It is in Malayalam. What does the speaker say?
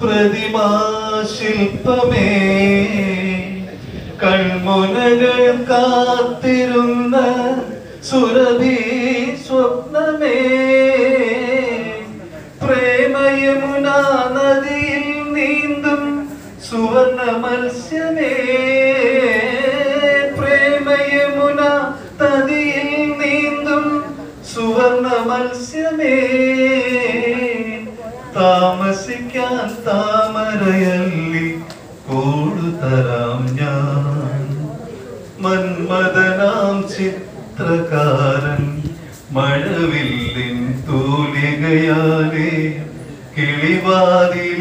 പ്രതിമാശില്പമേ കൺമുനകൾ കാത്തിരുന്ന സുരഭി സ്വപ്നമേ പ്രേമയമുന നദിയിൽ നീന്തും സുവർണ മത്സ്യമേ പ്രേമയമുന നദിയിൽ നീന്തും സുവർണ മത്സ്യമേ താമസിക്കാൻ താമരയല്ലി കൂടുതരാം ഞാൻ മന്മദനാം ചിത്രകാരൻ മഴവില്ലിൻ തൂലികയാലേ കിളിവാതിൽ